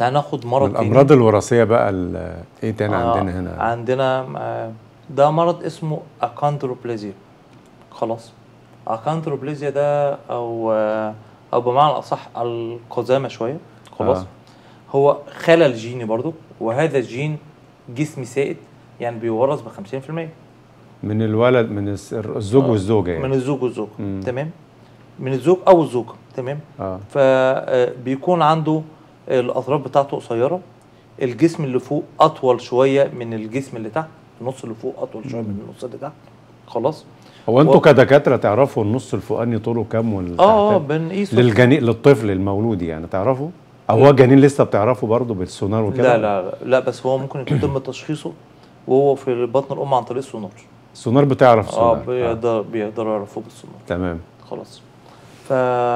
تعال ناخد مرض تاني. الامراض الوراثيه بقى ال- ايه تاني آه، عندنا هنا عندنا آه، ده مرض اسمه اكاندروبلازيا خلاص اكاندروبلازيا ده او آه، او بمعنى الاصح القزامه شويه خلاص آه. هو خلل جيني برضو وهذا الجين جسمي سائد يعني بيورث ب 50% من الولد من الس- الزوج آه، والزوجه من يعني الزوج والزوجه مم. تمام من الزوج او الزوجه تمام اه فبيكون عنده الاطراف بتاعته قصيره الجسم اللي فوق اطول شويه من الجسم اللي تحت النص اللي فوق اطول شويه من النص اللي تحت خلاص هو انتوا و- كدكاتره تعرفوا النص الفوقاني طوله كام والتحت اه اه بنقيسه للجنين للطفل المولود يعني تعرفوا او هو الجنين لسه بتعرفوا برضه بالسونار وكده لا لا لا بس هو ممكن يتم تشخيصه وهو في بطن الام عن طريق السونار السونار بتعرف اه سونار بيقدر بيقدروا يعرفوه بالسونار تمام خلاص ف...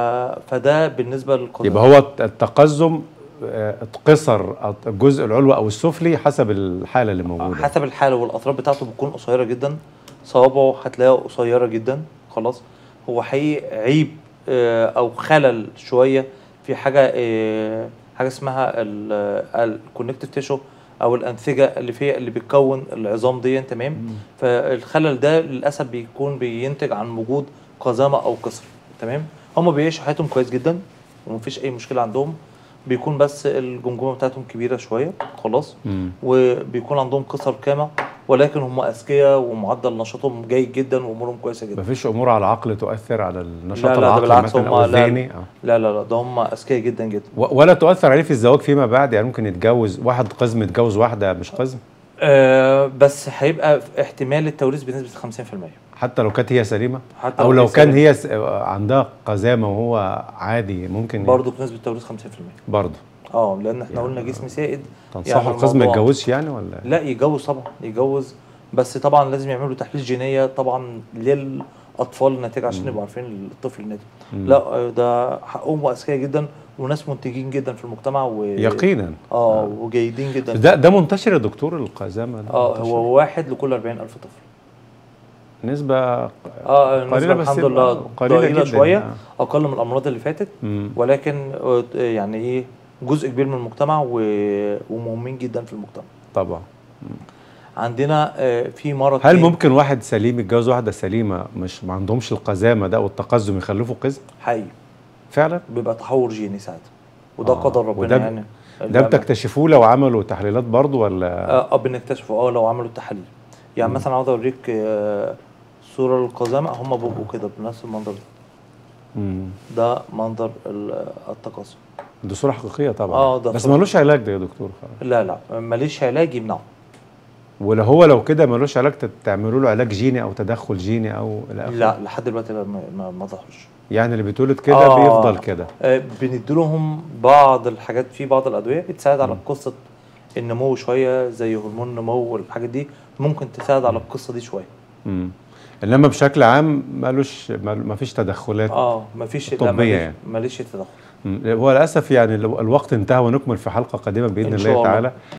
فده بالنسبه للقزم يبقى هو التقزم آه، اتقصر الجزء العلوي او السفلي حسب الحاله اللي موجوده حسب الحاله والاطراف بتاعته بتكون قصيره جدا صوابعه هتلاقيها قصيره جدا خلاص هو حقيقي عيب آه، او خلل شويه في حاجه آه، حاجه اسمها الكونكتيف تيشو او الانسجه اللي فيها اللي بتكون العظام دي تمام فالخلل ده للاسف بيكون بينتج عن وجود قزامه او كسر تمام هم بيعيشوا حياتهم كويس جدا ومفيش اي مشكله عندهم بيكون بس الجمجمه بتاعتهم كبيره شويه خلاص مم. وبيكون عندهم قصر كامة ولكن هم اذكياء ومعدل نشاطهم جيد جدا وامورهم كويسه جدا مفيش امور على العقل تؤثر على النشاط لا لا ده العقلي بالعكس مثلا هم او لا الذهني آه. لا لا لا ده هم اذكياء جدا جدا و- ولا تؤثر عليه في الزواج فيما بعد يعني ممكن يتجوز واحد قزم يتجوز واحده مش قزم آه بس هيبقى احتمال التوريث بنسبه 50% حتى لو كانت هي سليمه حتى او لو لو هي كان سليمة. هي س- عندها قزامه وهو عادي ممكن برضه بنسبه التوريث 50% برضه اه لان احنا قلنا جسم سائد تنصحوا القزم ما الموضوع- يتجوزش يعني ولا لا يتجوز طبعا يتجوز بس طبعا لازم يعملوا تحليل جينيه طبعا للاطفال الناتجه عشان يبقوا عارفين الطفل الناتج مم. لا آه، ده حقهم اذكياء جدا وناس منتجين جدا في المجتمع و يقينا اه وجيدين جدا ده ده منتشر يا دكتور القزامه ده اه منتشر؟ هو واحد لكل 40000 طفل نسبه اه قليلة قليلة بس الحمد يبقى لله قليلة قليلة جداً، شوية آه. أقل من الأمراض اللي فاتت مم. ولكن آه، يعني إيه جزء كبير من المجتمع و- ومهمين جدا في المجتمع طبعا عندنا آه، في مرض هل تاني ممكن واحد سليم يتجوز واحده سليمه مش ما عندهمش القزامه ده والتقزم يخلفوا قزم حقيقي فعلا بيبقى تحور جيني ساعتها وده آه، قدر ربنا وده ب- يعني ده بتكتشفوه لو عملوا تحليلات برضو ولا اه آه، بنكتشفه اه لو عملوا التحاليل يعني مم. مثلا عاوز اوريك آه، صورة للقزامة هم بيبقوا كده بنفس المنظر ده مم. ده منظر ال- التقزم دي صوره حقيقيه طبعا آه، ده بس صورة. ملوش علاج ده يا دكتور خلاص. لا لا ماليش علاج يمنعه ولو هو لو كده ملوش علاج تت- تعملوا له علاج جيني او تدخل جيني او الى آخره. لا لحد دلوقتي لا، ما ما- ما ظهرش يعني اللي بيتولد كده آه. بيفضل كده آه، بنديلهم بعض الحاجات في بعض الادويه بتساعد على مم. قصه النمو شويه زي هرمون النمو والحاجات دي ممكن تساعد على القصه دي شويه مم. انما بشكل عام ملوش مل- مفيش تدخلات اه مفيش لا، طبية ماليش- يعني. ماليش تدخل مم. هو للاسف يعني الو- الوقت انتهى ونكمل في حلقه قادمه باذن إن الله شاء الله. تعالى